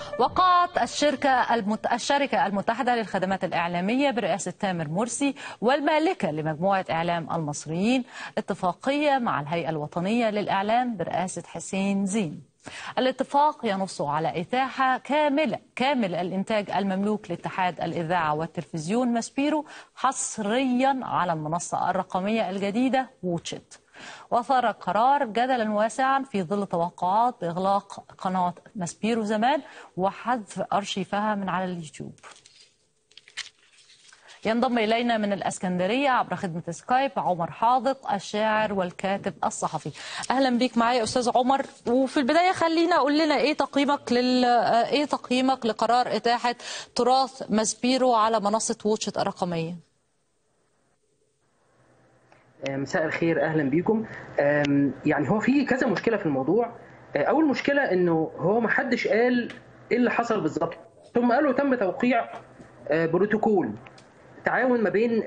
وقعت الشركة المت... الشركة المتحدة للخدمات الإعلامية برئاسة تامر مرسي والمالكة لمجموعة إعلام المصريين اتفاقية مع الهيئة الوطنية للإعلام برئاسة حسين زين الاتفاق ينص على إتاحة كاملة كامل الإنتاج المملوك لاتحاد الإذاعة والتلفزيون ماسبيرو حصريا على المنصة الرقمية الجديدة ووتشت وأثار القرار جدلا واسعا في ظل توقعات بإغلاق قناة ماسبيرو زمان وحذف أرشيفها من على اليوتيوب ينضم إلينا من الأسكندرية عبر خدمة سكايب عمر حاضق الشاعر والكاتب الصحفي أهلا بك معي أستاذ عمر وفي البداية خلينا أقول لنا إيه تقييمك لل... إيه تقييمك لقرار إتاحة تراث ماسبيرو على منصة ووتشت الرقمية مساء الخير اهلا بيكم يعني هو في كذا مشكله في الموضوع اول مشكله انه هو ما حدش قال ايه اللي حصل بالظبط ثم قالوا تم توقيع بروتوكول تعاون ما بين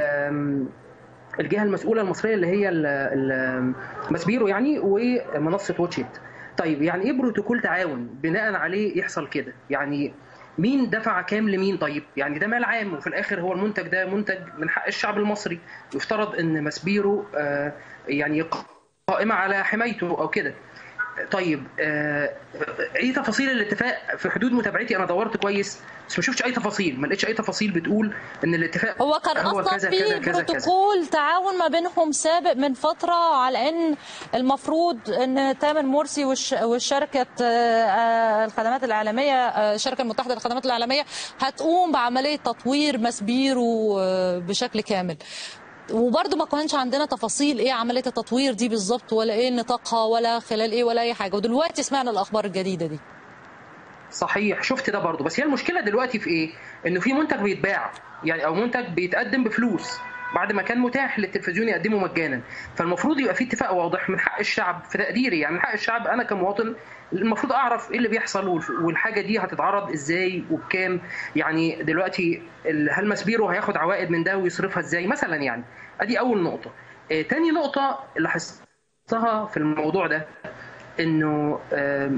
الجهه المسؤوله المصريه اللي هي ماسبيرو يعني ومنصه واتشيت طيب يعني ايه بروتوكول تعاون بناء عليه يحصل كده يعني مين دفع كام لمين طيب يعني ده مال عام وفي الاخر هو المنتج ده منتج من حق الشعب المصري يفترض ان ماسبيرو يعني قائمه على حمايته او كده طيب ايه تفاصيل الاتفاق في حدود متابعتي انا دورت كويس بس ما شفتش اي تفاصيل ما لقيتش اي تفاصيل بتقول ان الاتفاق هو كان هو اصلا كذا في كذا كذا بروتوكول كذا. تعاون ما بينهم سابق من فتره على ان المفروض ان تامر مرسي والش- والشركه آه، الخدمات الاعلاميه آه، الشركه المتحده للخدمات الاعلاميه هتقوم بعمليه تطوير ماسبيرو آه، بشكل كامل وبرضه ما كانش عندنا تفاصيل ايه عمليه التطوير دي بالظبط ولا ايه نطاقها ولا خلال ايه ولا اي حاجه ودلوقتي سمعنا الاخبار الجديده دي صحيح شفت ده برضه بس هي المشكله دلوقتي في ايه؟ انه في منتج بيتباع يعني او منتج بيتقدم بفلوس بعد ما كان متاح للتلفزيون يقدمه مجانا فالمفروض يبقى في اتفاق واضح من حق الشعب في تقديري يعني من حق الشعب انا كمواطن المفروض اعرف ايه اللي بيحصل والف- والحاجه دي هتتعرض ازاي وبكام يعني دلوقتي ال- هل ماسبيرو هياخد عوائد من ده ويصرفها ازاي مثلا يعني ادي اول نقطه آه، تاني نقطه لاحظتها في الموضوع ده انه آم،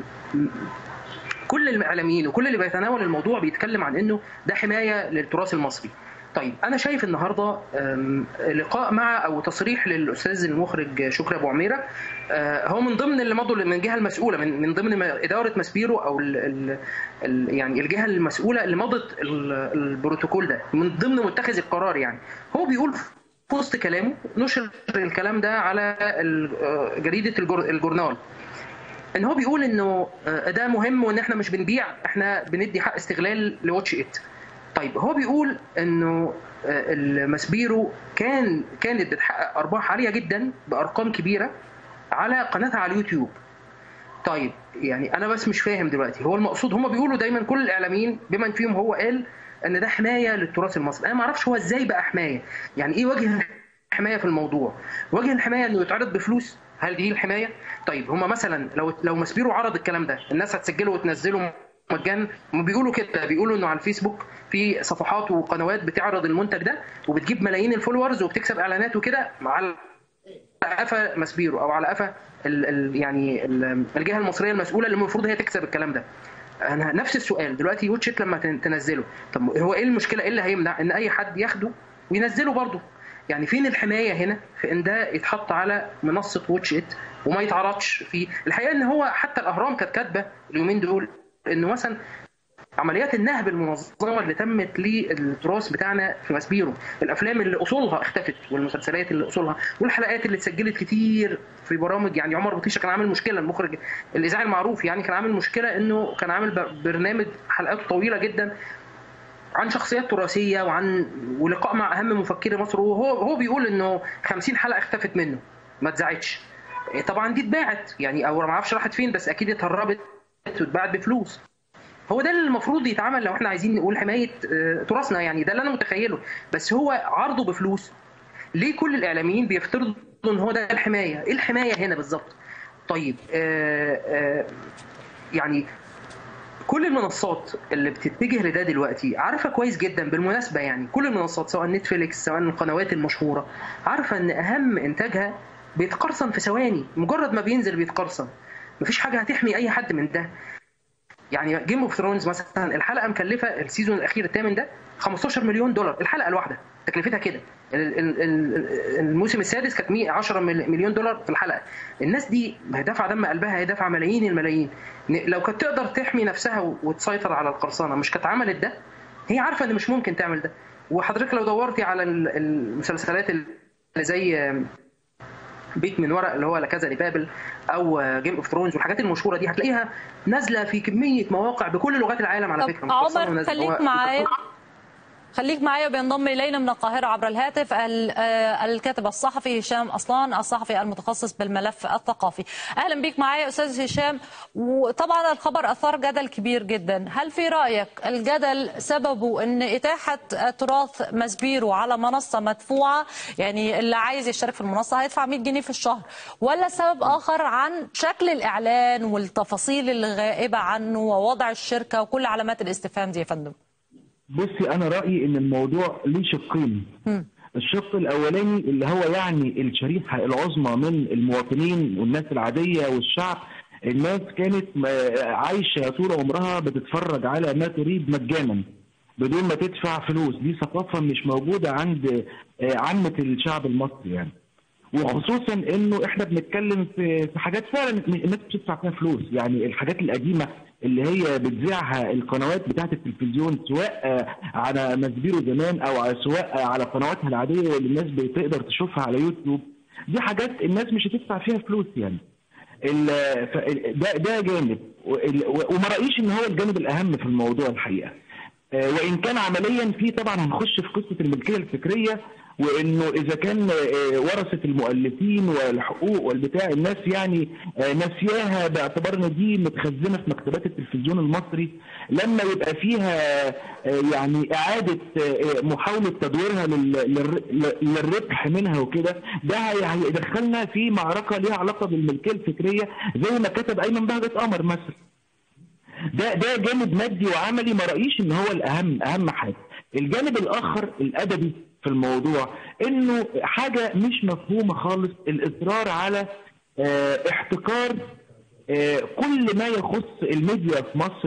كل الاعلاميين وكل اللي بيتناول الموضوع بيتكلم عن انه ده حمايه للتراث المصري. طيب انا شايف النهارده أم، لقاء مع او تصريح للاستاذ المخرج شكري ابو عميره أه، هو من ضمن اللي مضوا من الجهه المسؤوله من من ضمن ما- اداره ماسبيرو او ال ال ال يعني الجهه المسؤوله اللي مضت ال- البروتوكول ده من ضمن متخذ القرار يعني هو بيقول في وسط كلامه نشر الكلام ده على ال- أه، جريده الجور- الجورنال ان هو بيقول انه آه، ده مهم وان احنا مش بنبيع احنا بندي حق استغلال لواتش ات طيب هو بيقول انه آه، الماسبيرو كان كانت بتحقق ارباح عاليه جدا بارقام كبيره على قناتها على اليوتيوب طيب يعني انا بس مش فاهم دلوقتي هو المقصود هم بيقولوا دايما كل الاعلاميين بمن فيهم هو قال ان ده حمايه للتراث المصري انا ما اعرفش هو ازاي بقى حمايه يعني ايه وجه الحمايه في الموضوع وجه الحمايه انه يتعرض بفلوس هل دي الحمايه طيب هم مثلا لو لو ماسبيرو عرض الكلام ده الناس هتسجله وتنزله مجانا هم بيقولوا كده بيقولوا انه على الفيسبوك في صفحات وقنوات بتعرض المنتج ده وبتجيب ملايين الفولورز وبتكسب اعلانات وكده على قفا ماسبيرو او على قفا ال ال يعني ال الجهه المصريه المسؤوله اللي المفروض هي تكسب الكلام ده انا نفس السؤال دلوقتي واتشيت لما تن- تنزله طب هو ايه المشكله ايه اللي هيمنع ان اي حد ياخده وينزله برضه يعني فين الحمايه هنا في ان ده يتحط على منصه واتش ات وما يتعرضش في الحقيقه ان هو حتى الاهرام كانت كاتبه اليومين دول انه مثلا عمليات النهب المنظمه اللي تمت للتراث بتاعنا في ماسبيرو الافلام اللي اصولها اختفت والمسلسلات اللي اصولها والحلقات اللي اتسجلت كتير في برامج يعني عمر بطيشه كان عامل مشكله المخرج الاذاعي المعروف يعني كان عامل مشكله انه كان عامل ب- برنامج حلقاته طويله جدا عن شخصيات تراثيه وعن ولقاء مع اهم مفكري مصر وهو هو بيقول انه 50 حلقه اختفت منه ما اتذاعتش طبعا دي اتباعت يعني او ما اعرفش راحت فين بس اكيد اتهربت واتباعت بفلوس هو ده اللي المفروض يتعمل لو احنا عايزين نقول حمايه آه، تراثنا يعني ده اللي انا متخيله بس هو عرضه بفلوس ليه كل الاعلاميين بيفترضوا ان هو ده الحمايه ايه الحمايه هنا بالظبط طيب آه آه يعني كل المنصات اللي بتتجه لده دلوقتي عارفه كويس جدا بالمناسبه يعني كل المنصات سواء نتفليكس سواء القنوات المشهوره عارفه ان اهم انتاجها بيتقرصن في ثواني مجرد ما بينزل بيتقرصن مفيش حاجه هتحمي اي حد من ده يعني جيم اوف ثرونز مثلا الحلقه مكلفه السيزون الاخير الثامن ده 15 مليون دولار الحلقه الواحده تكلفتها كده الموسم السادس كانت 10 مليون دولار في الحلقه الناس دي دافعه دم قلبها هي دافعه ملايين الملايين لو كانت تقدر تحمي نفسها وتسيطر على القرصنه مش كانت عملت ده هي عارفه ان مش ممكن تعمل ده وحضرتك لو دورتي على المسلسلات اللي زي بيت من ورق اللي هو لكذا لبابل او جيم اوف ثرونز والحاجات المشهوره دي هتلاقيها نازله في كميه مواقع بكل لغات العالم على فكره عمر خليك معايا خليك معايا بينضم الينا من القاهره عبر الهاتف الكاتب الصحفي هشام اصلان الصحفي المتخصص بالملف الثقافي اهلا بك معايا استاذ هشام وطبعا الخبر اثار جدل كبير جدا هل في رايك الجدل سببه ان اتاحه تراث مسبيرو على منصه مدفوعه يعني اللي عايز يشترك في المنصه هيدفع 100 جنيه في الشهر ولا سبب اخر عن شكل الاعلان والتفاصيل اللي غائبه عنه ووضع الشركه وكل علامات الاستفهام دي يا فندم بصي انا رايي ان الموضوع ليه شقين الشق الاولاني اللي هو يعني الشريحه العظمى من المواطنين والناس العاديه والشعب الناس كانت عايشه طول عمرها بتتفرج على ما تريد مجانا بدون ما تدفع فلوس دي ثقافه مش موجوده عند عامه الشعب المصري يعني وخصوصا انه احنا بنتكلم في حاجات فعلا الناس بتدفع فيها فلوس يعني الحاجات القديمه اللي هي بتذيعها القنوات بتاعه التلفزيون سواء على مسبيرو زمان او سواء على قنواتها العاديه واللي الناس بتقدر تشوفها على يوتيوب دي حاجات الناس مش هتدفع فيها فلوس يعني ده ده جانب وما راييش ان هو الجانب الاهم في الموضوع الحقيقه وان كان عمليا في طبعا هنخش في قصه الملكيه الفكريه وانه اذا كان ورثه المؤلفين والحقوق والبتاع الناس يعني ناسياها باعتبار ان دي متخزنه في مكتبات التلفزيون المصري لما يبقى فيها يعني اعاده محاوله تدويرها للربح منها وكده ده هيدخلنا في معركه ليها علاقه بالملكيه الفكريه زي ما كتب ايمن بهجت قمر مثلا ده ده جانب مادي وعملي ما رايش ان هو الاهم اهم حاجه الجانب الاخر الادبي في الموضوع انه حاجه مش مفهومه خالص الاصرار على اه احتكار اه كل ما يخص الميديا في مصر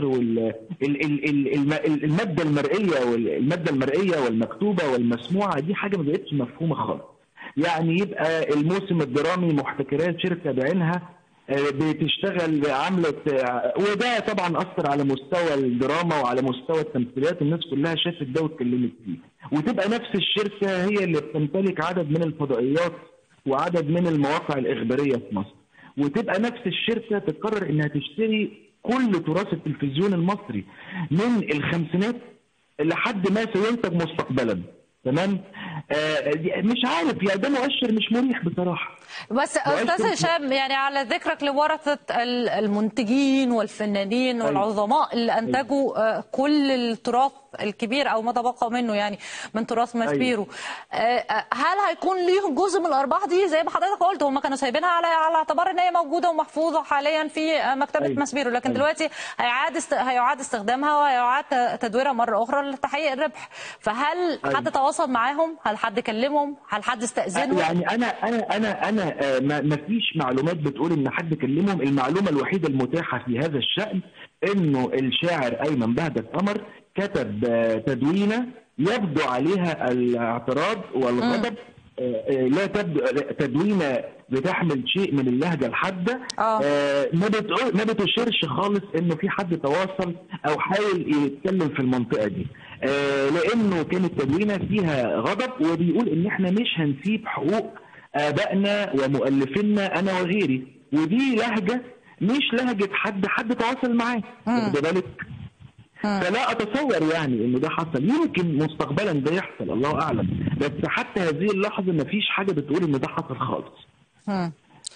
والماده المرئيه والماده المرئيه والمكتوبه والمسموعه دي حاجه ما بقتش مفهومه خالص يعني يبقى الموسم الدرامي محتكرات شركه بعينها بتشتغل عامله وده طبعا اثر على مستوى الدراما وعلى مستوى التمثيليات الناس كلها شافت ده واتكلمت فيه وتبقى نفس الشركه هي اللي بتمتلك عدد من الفضائيات وعدد من المواقع الاخباريه في مصر وتبقى نفس الشركه تقرر انها تشتري كل تراث التلفزيون المصري من الخمسينات لحد ما سينتج مستقبلا تمام آه مش عارف يعني ده مؤشر مش مريح بصراحه بس استاذ هشام يعني على ذكرك لورثه المنتجين والفنانين والعظماء اللي انتجوا كل التراث الكبير او ما تبقى منه يعني من تراث مسبيرو هل هيكون ليهم جزء من الارباح دي زي ما حضرتك قلت هم كانوا سايبينها على على اعتبار ان هي موجوده ومحفوظه حاليا في مكتبه أيوة. مسبيرو لكن أيوة. دلوقتي هيعاد است... هيعاد استخدامها وهيعاد تدويرها مره اخرى لتحقيق الربح فهل أيوة. حد تواصل معاهم هل حد كلمهم هل حد استاذنهم يعني انا انا انا انا ما فيش معلومات بتقول ان حد كلمهم المعلومه الوحيده المتاحه في هذا الشان انه الشاعر ايمن بهجت قمر كتب تدوينه يبدو عليها الاعتراض والغضب لا تبدو تدوينه بتحمل شيء من اللهجه الحاده آه. ما ما بتشيرش خالص انه في حد تواصل او حاول يتكلم في المنطقه دي آه لانه كانت تدوينه فيها غضب وبيقول ان احنا مش هنسيب حقوق ابائنا ومؤلفينا انا وغيري ودي لهجه مش لهجه حد حد تواصل معاه واخد بالك فلا اتصور يعني انه ده حصل يمكن مستقبلا ده يحصل الله اعلم بس حتى هذه اللحظه ما فيش حاجه بتقول ان ده حصل خالص آه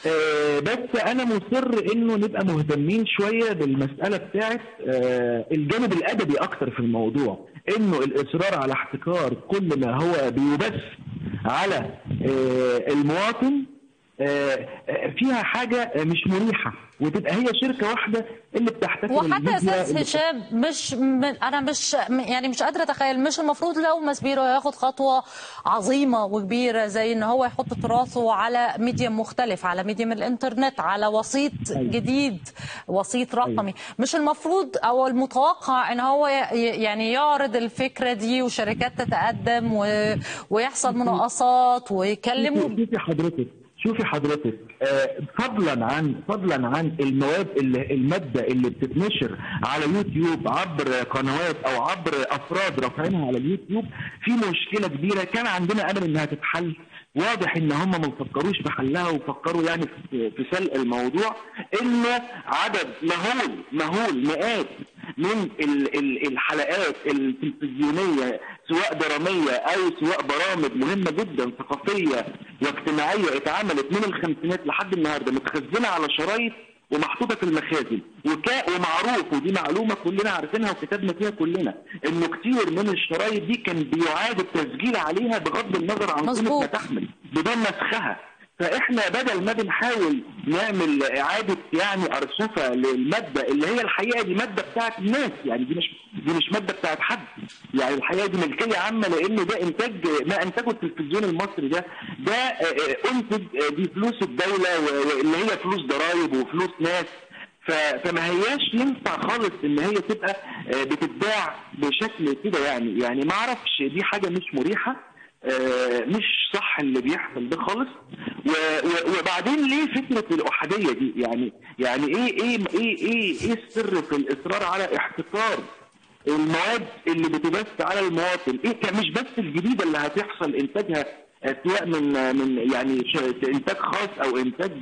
بس انا مصر انه نبقى مهتمين شويه بالمساله بتاعت آه الجانب الادبي اكتر في الموضوع انه الاصرار على احتكار كل ما هو بيبث على آه المواطن فيها حاجه مش مريحه وتبقى هي شركه واحده اللي بتحتكر وحتى استاذ هشام مش م... انا مش يعني مش قادره اتخيل مش المفروض لو مسبيرو ياخد خطوه عظيمه وكبيره زي ان هو يحط تراثه على ميديم مختلف على ميديم الانترنت على وسيط أيوة. جديد وسيط رقمي أيوة. مش المفروض او المتوقع ان هو يعني يعرض الفكره دي وشركات تتقدم و... ويحصل مناقصات ويكلموا شوفي حضرتك شوفي حضرتك فضلا عن فضلا عن المواد اللي الماده اللي بتتنشر على يوتيوب عبر قنوات او عبر افراد رافعينها على اليوتيوب في مشكله كبيره كان عندنا امل انها تتحل واضح ان هم ما فكروش في حلها وفكروا يعني في سلق الموضوع انه عدد مهول مهول مئات من الحلقات التلفزيونيه سواء دراميه او سواء برامج مهمه جدا ثقافيه واجتماعيه اتعملت من الخمسينات لحد النهارده متخزنه على شرايط ومحطوطه في المخازن وكا ومعروف ودي معلومه كلنا عارفينها وكتبنا فيها كلنا انه كتير من الشرايط دي كان بيعاد التسجيل عليها بغض النظر عن قيمه ما تحمل بدون نسخها فاحنا بدل ما بنحاول نعمل اعاده يعني ارصفه للماده اللي هي الحقيقه دي ماده بتاعت الناس يعني دي مش دي مش ماده بتاعت حد يعني الحقيقه دي ملكيه عامه لان ده انتاج ما انتجه التلفزيون المصري ده ده انتج دي فلوس الدوله اللي هي فلوس ضرائب وفلوس ناس فما هياش ينفع خالص ان هي تبقى بتتباع بشكل كده يعني يعني ما اعرفش دي حاجه مش مريحه مش صح اللي بيحصل ده خالص وبعدين ليه فكره الاحاديه دي يعني يعني ايه ايه ايه ايه ايه السر في الاصرار على احتكار المواد اللي بتبث على المواطن ايه مش بس الجديده اللي هتحصل انتاجها سواء من من يعني انتاج خاص او انتاج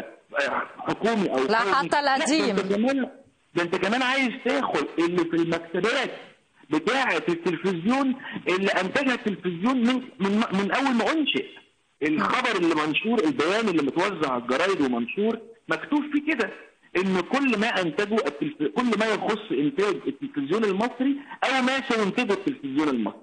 حكومي او لا حتى القديم ده انت كمان ده انت كمان عايز تاخد اللي في المكتبات بتاعه التلفزيون اللي انتجها التلفزيون من من من اول ما انشئ الخبر اللي منشور البيان اللي متوزع على الجرايد ومنشور مكتوب فيه كده ان كل ما انتجه التلف... كل ما يخص انتاج التلفزيون المصري او ما سينتجه التلفزيون المصري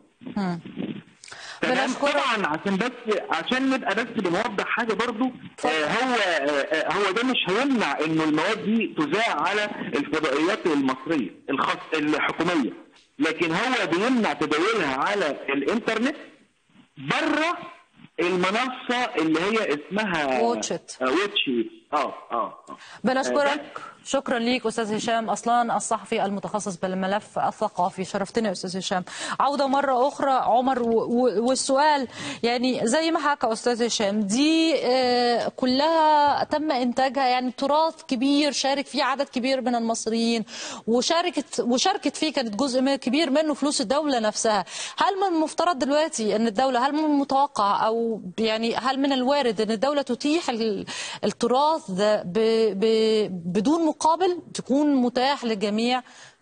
تمام طبعا عشان بس عشان نبقى بس بنوضح حاجه برضو آه هو آه هو ده مش هيمنع انه المواد دي تذاع على الفضائيات المصريه الخاص الحكوميه لكن هو بيمنع تداولها على الانترنت بره المنصه اللي هي اسمها واتشت واتشت اه اه بنشكرك شكرا ليك استاذ هشام اصلان الصحفي المتخصص بالملف الثقافي شرفتنا يا استاذ هشام عوده مره اخرى عمر والسؤال يعني زي ما حكى استاذ هشام دي كلها تم انتاجها يعني تراث كبير شارك فيه عدد كبير من المصريين وشاركت وشاركت فيه كانت جزء كبير منه فلوس الدوله نفسها هل من المفترض دلوقتي ان الدوله هل من المتوقع او يعني هل من الوارد ان الدوله تتيح التراث ده بدون مقابل تكون متاح للجميع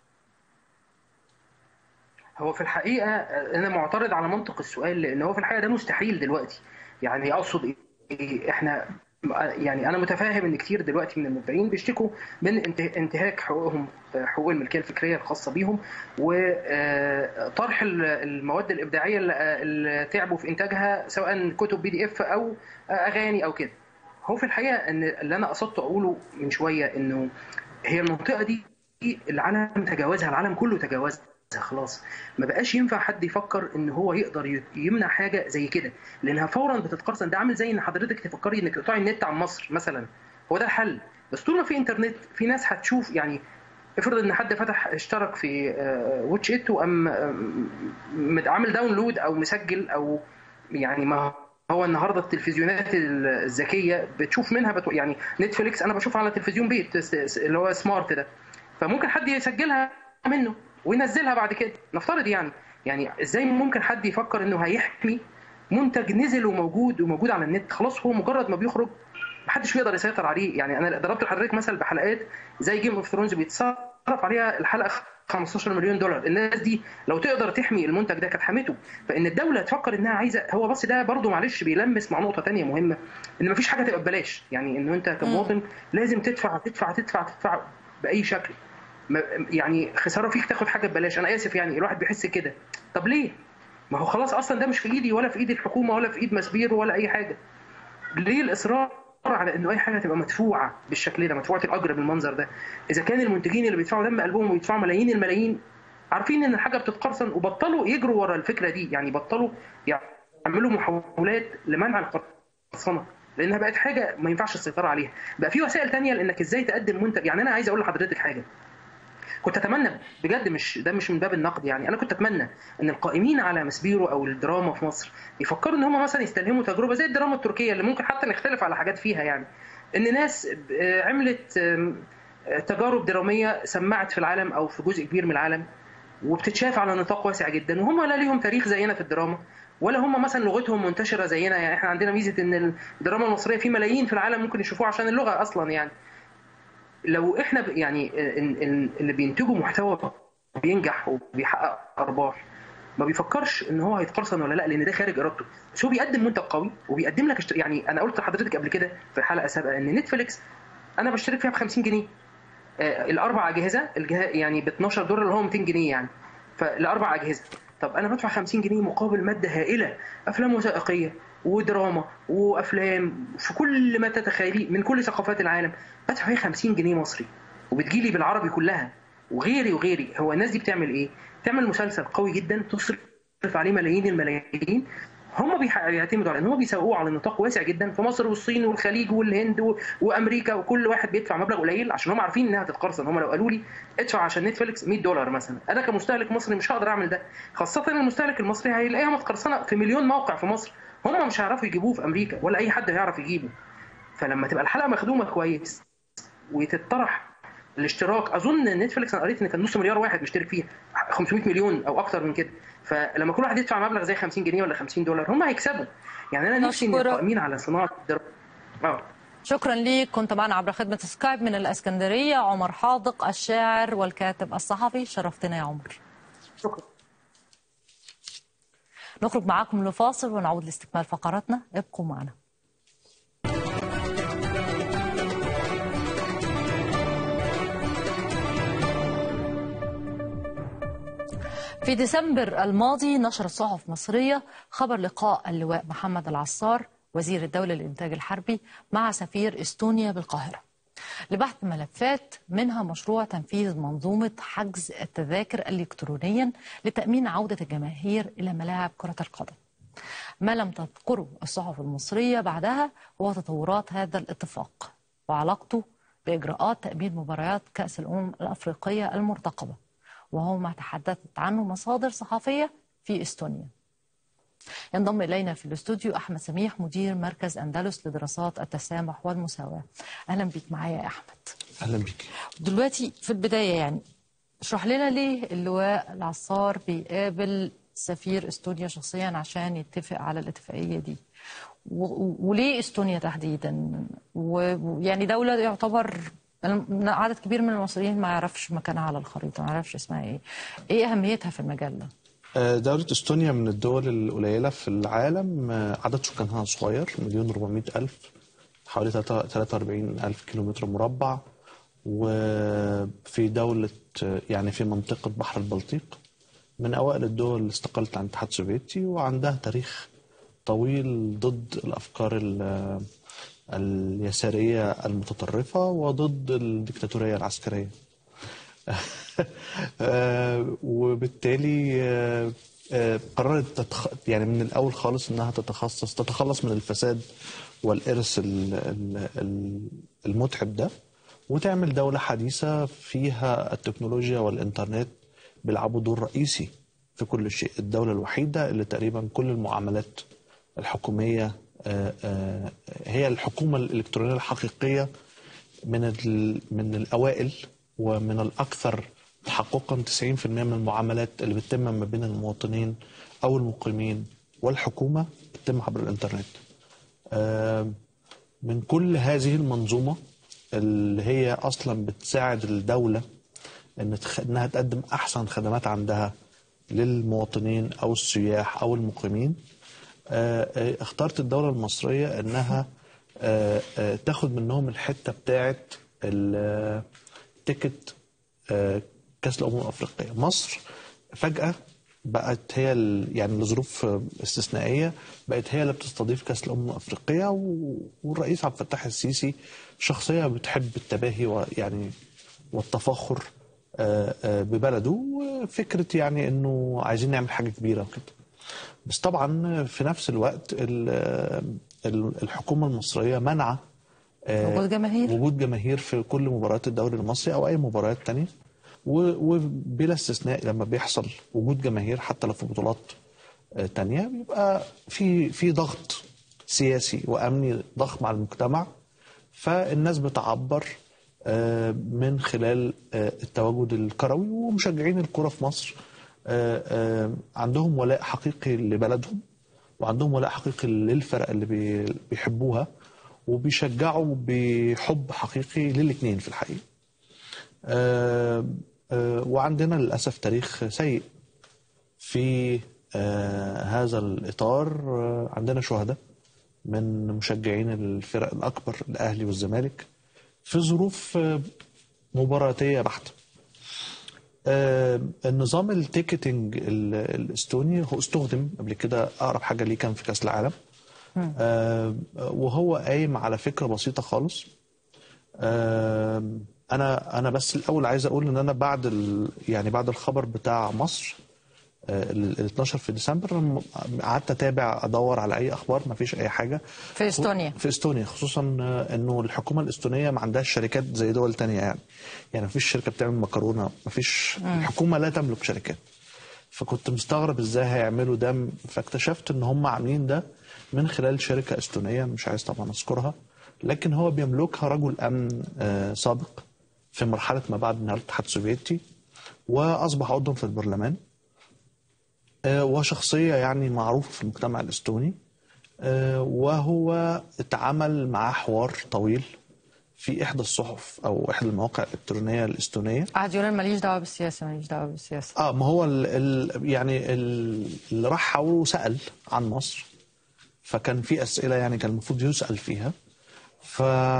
هو في الحقيقه انا معترض على منطق السؤال لان هو في الحقيقه ده مستحيل دلوقتي يعني اقصد ايه احنا يعني انا متفاهم ان كتير دلوقتي من المبدعين بيشتكوا من انتهاك حقوقهم حقوق الملكيه الفكريه الخاصه بيهم وطرح المواد الابداعيه اللي تعبوا في انتاجها سواء كتب بي دي اف او اغاني او كده هو في الحقيقه ان اللي انا قصدت اقوله من شويه انه هي المنطقه دي العالم تجاوزها العالم كله تجاوزها خلاص ما بقاش ينفع حد يفكر ان هو يقدر يمنع حاجه زي كده لانها فورا بتتقرصن ده عامل زي ان حضرتك تفكري انك تقطعي النت عن مصر مثلا هو ده الحل بس طول ما في انترنت في ناس هتشوف يعني افرض ان حد فتح اشترك في واتش ات وقام عامل داونلود او مسجل او يعني ما هو النهارده التلفزيونات الذكيه بتشوف منها بتو... يعني نتفليكس انا بشوف على تلفزيون بيت اللي هو سمارت ده فممكن حد يسجلها منه وينزلها بعد كده نفترض يعني يعني ازاي ممكن حد يفكر انه هيحمي منتج نزل وموجود وموجود على النت خلاص هو مجرد ما بيخرج محدش بيقدر يسيطر عليه يعني انا ضربت لحضرتك مثل بحلقات زي جيم اوف ثرونز بيتصرف عليها الحلقه 15 مليون دولار الناس دي لو تقدر تحمي المنتج ده كانت حمته فان الدوله تفكر انها عايزه هو بس ده برضه معلش بيلمس مع نقطه ثانيه مهمه ان مفيش حاجه تبقى ببلاش يعني انه انت كمواطن لازم تدفع تدفع تدفع تدفع باي شكل يعني خساره فيك تاخد حاجه ببلاش انا اسف يعني الواحد بيحس كده طب ليه ما هو خلاص اصلا ده مش في ايدي ولا في ايد الحكومه ولا في ايد مسبير ولا اي حاجه ليه الاصرار على انه اي حاجه تبقى مدفوعه بالشكل ده مدفوعه الاجر بالمنظر ده اذا كان المنتجين اللي بيدفعوا دم قلبهم ويدفعوا ملايين الملايين عارفين ان الحاجه بتتقرصن وبطلوا يجروا ورا الفكره دي يعني بطلوا يعملوا محاولات لمنع القرصنه لانها بقت حاجه ما ينفعش السيطره عليها بقى في وسائل تانية لانك ازاي تقدم منتج يعني انا عايز اقول لحضرتك حاجه كنت اتمنى بجد مش ده مش من باب النقد يعني انا كنت اتمنى ان القائمين على مسبيرو او الدراما في مصر يفكروا ان هم مثلا يستلهموا تجربه زي الدراما التركيه اللي ممكن حتى نختلف على حاجات فيها يعني ان ناس عملت تجارب دراميه سمعت في العالم او في جزء كبير من العالم وبتتشاف على نطاق واسع جدا وهم لا ليهم تاريخ زينا في الدراما ولا هم مثلا لغتهم منتشره زينا يعني احنا عندنا ميزه ان الدراما المصريه في ملايين في العالم ممكن يشوفوها عشان اللغه اصلا يعني لو احنا يعني اللي بينتجوا محتوى بينجح وبيحقق ارباح ما بيفكرش ان هو هيتقرصن ولا لا لان ده خارج ارادته بس هو بيقدم منتج قوي وبيقدم لك اشتر... يعني انا قلت لحضرتك قبل كده في حلقه سابقه ان نتفليكس انا بشترك فيها ب 50 جنيه آه الاربع اجهزه الجه... يعني ب 12 دولار اللي هو 200 جنيه يعني فالاربع اجهزه طب انا بدفع 50 جنيه مقابل ماده هائله افلام وثائقيه ودراما وافلام في كل ما تتخيليه من كل ثقافات العالم بدفع فيها 50 جنيه مصري وبتجيلي بالعربي كلها وغيري وغيري هو الناس دي بتعمل ايه؟ بتعمل مسلسل قوي جدا تصرف عليه ملايين الملايين هم بيعتمدوا على ان هم بيسوقوه على نطاق واسع جدا في مصر والصين والخليج والهند و... وامريكا وكل واحد بيدفع مبلغ قليل عشان هم عارفين انها هتتقرصن هم لو قالوا لي ادفع عشان نتفليكس 100 دولار مثلا انا كمستهلك مصري مش هقدر اعمل ده خاصه المستهلك المصري هيلاقيها متقرصنه في مليون موقع في مصر هم مش هيعرفوا يجيبوه في امريكا ولا اي حد هيعرف يجيبه فلما تبقى الحلقه مخدومه كويس وتتطرح الاشتراك اظن نتفليكس انا قريت ان كان نص مليار واحد بيشترك فيها 500 مليون او اكتر من كده فلما كل واحد يدفع مبلغ زي 50 جنيه ولا 50 دولار هم هيكسبوا يعني انا نفسي ان القائمين على صناعه اه شكرا ليك كنت معنا عبر خدمه سكايب من الاسكندريه عمر حاضق الشاعر والكاتب الصحفي شرفتنا يا عمر شكرا نخرج معاكم لفاصل ونعود لاستكمال فقراتنا ابقوا معنا في ديسمبر الماضي نشرت صحف مصرية خبر لقاء اللواء محمد العصار وزير الدولة للإنتاج الحربي مع سفير إستونيا بالقاهرة لبحث ملفات منها مشروع تنفيذ منظومة حجز التذاكر الإلكترونيا لتأمين عودة الجماهير إلى ملاعب كرة القدم ما لم تذكره الصحف المصرية بعدها هو تطورات هذا الاتفاق وعلاقته بإجراءات تأمين مباريات كأس الأمم الأفريقية المرتقبة وهو ما تحدثت عنه مصادر صحفية في إستونيا ينضم إلينا في الاستوديو أحمد سميح مدير مركز أندلس لدراسات التسامح والمساواة أهلا بيك معايا يا أحمد أهلا بيك دلوقتي في البداية يعني اشرح لنا ليه اللواء العصار بيقابل سفير استونيا شخصيا عشان يتفق على الاتفاقية دي وليه استونيا تحديدا ويعني دولة يعتبر عدد كبير من المصريين ما يعرفش مكانها على الخريطة ما يعرفش اسمها ايه ايه اهميتها في المجال ده دولة استونيا من الدول القليلة في العالم عدد سكانها صغير مليون 400 ألف حوالي 43 ألف كيلومتر مربع وفي دولة يعني في منطقة بحر البلطيق من أوائل الدول اللي استقلت عن الاتحاد السوفيتي وعندها تاريخ طويل ضد الأفكار اليسارية المتطرفة وضد الدكتاتورية العسكرية وبالتالي قررت تتخ... يعني من الأول خالص أنها تتخصص تتخلص من الفساد والإرث المتعب ده وتعمل دولة حديثة فيها التكنولوجيا والإنترنت بيلعبوا دور رئيسي في كل شيء الدولة الوحيدة اللي تقريبا كل المعاملات الحكومية هي الحكومة الإلكترونية الحقيقية من من الأوائل ومن الأكثر تحققا 90% من المعاملات اللي بتتم ما بين المواطنين أو المقيمين والحكومة بتتم عبر الإنترنت. من كل هذه المنظومة اللي هي أصلا بتساعد الدولة إن إنها تقدم أحسن خدمات عندها للمواطنين أو السياح أو المقيمين اختارت الدولة المصرية انها تاخد منهم الحتة بتاعة تيكت كاس الامم الافريقية مصر فجأة بقت هي ال- يعني لظروف استثنائيه بقت هي اللي بتستضيف كاس الامم الافريقيه و- والرئيس عبد الفتاح السيسي شخصيه بتحب التباهي ويعني والتفاخر آه، آه، ببلده وفكره يعني انه عايزين نعمل حاجه كبيره وكده بس طبعا في نفس الوقت ال- ال- الحكومه المصريه منع آه، وجود جماهير. وجود جماهير في كل مباريات الدوري المصري او اي مباريات تانية و- وبلا استثناء لما بيحصل وجود جماهير حتى لو في بطولات آه، تانية بيبقى في في ضغط سياسي وامني ضخم على المجتمع فالناس بتعبر آه، من خلال آه، التواجد الكروي ومشجعين الكرة في مصر آه، آه، عندهم ولاء حقيقي لبلدهم وعندهم ولاء حقيقي للفرق اللي بي- بيحبوها وبيشجعوا بحب حقيقي للاثنين في الحقيقة آه، آه، وعندنا للأسف تاريخ سيء في آه، هذا الإطار آه، عندنا شهداء من مشجعين الفرق الأكبر الأهلي والزمالك في ظروف آه، مباراتية بحتة آه، النظام التيكتنج ال- الاستوني هو استخدم قبل كده اقرب حاجه ليه كان في كاس العالم آه، وهو قايم على فكره بسيطه خالص آه، انا انا بس الاول عايز اقول ان انا بعد ال يعني بعد الخبر بتاع مصر آه، ال ال 12 في ديسمبر م- قعدت اتابع ادور على اي اخبار ما فيش اي حاجه في استونيا في استونيا خصوصا آه، انه الحكومه الاستونيه ما عندهاش شركات زي دول تانية يعني يعني ما فيش شركه بتعمل مكرونه ما فيش الحكومه لا تملك شركات فكنت مستغرب ازاي هيعملوا ده فاكتشفت ان هم عاملين ده من خلال شركه استونيه مش عايز طبعا اذكرها لكن هو بيملكها رجل امن آه، سابق في مرحله ما بعد انهيار الاتحاد السوفيتي واصبح عضوا في البرلمان آه، وشخصيه يعني معروفه في المجتمع الاستوني آه، وهو اتعامل معاه حوار طويل في احدى الصحف او احدى المواقع الالكترونيه الاستونيه قعد يقول أنا ماليش دعوه بالسياسه ماليش دعوه بالسياسه اه ما هو ال ال يعني ال- اللي راح حاول سأل عن مصر فكان في أسئلة يعني كان المفروض يسأل فيها ف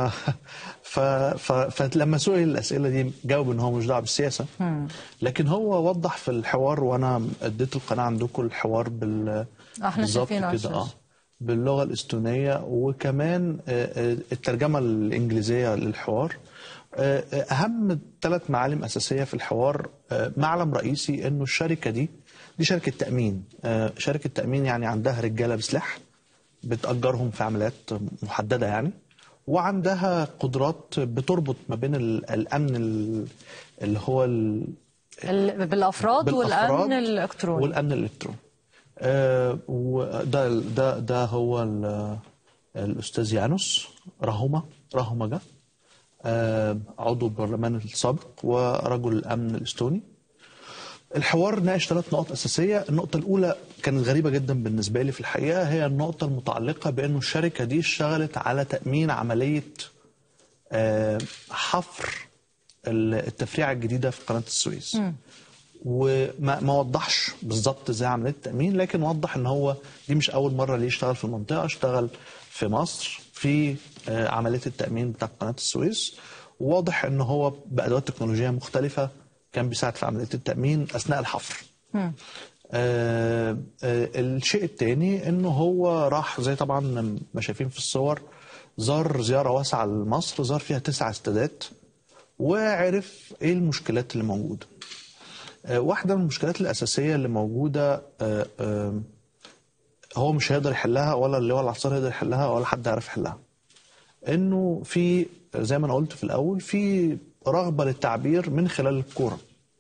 ف ف فلما سئل الأسئلة دي جاوب إن هو مش دعوة بالسياسة لكن هو وضح في الحوار وأنا اديت القناة عندكم الحوار بال آه، احنا بالظبط شايفينه على كده اه الشاشة. باللغة الإستونية وكمان آه، آه، الترجمة الإنجليزية للحوار آه، آه، أهم ثلاث معالم أساسية في الحوار آه، معلم رئيسي إنه الشركة دي دي شركة تأمين آه، شركة تأمين يعني عندها رجالة بسلاح بتأجرهم في عمليات محددة يعني وعندها قدرات بتربط ما بين ال- الأمن ال- اللي هو ال- ال- بالافراد بالأفراد والامن الالكتروني والامن الالكتروني آه وده ده ده هو ال- الاستاذ يانوس رهومه رهومجه آه عضو البرلمان السابق ورجل الامن الاستوني الحوار ناقش ثلاث نقط اساسيه النقطه الاولى كانت غريبه جدا بالنسبه لي في الحقيقه هي النقطه المتعلقه بانه الشركه دي اشتغلت على تامين عمليه آه، حفر التفريعه الجديده في قناه السويس وما ما وضحش بالظبط ازاي عمليه التامين لكن وضح ان هو دي مش اول مره ليه يشتغل في المنطقه اشتغل في مصر في آه، عمليه التامين بتاع قناه السويس وواضح ان هو بادوات تكنولوجيه مختلفه كان بيساعد في عمليه التامين اثناء الحفر آه آه الشيء الثاني انه هو راح زي طبعا ما شايفين في الصور زار زياره واسعه لمصر زار فيها تسع استادات وعرف ايه المشكلات اللي موجوده آه، واحدة من المشكلات الأساسية اللي موجودة آه، آه، هو مش هيقدر يحلها ولا اللواء العصار يقدر يحلها ولا حد يعرف يحلها إنه في زي ما أنا قلت في الأول في رغبة للتعبير من خلال الكورة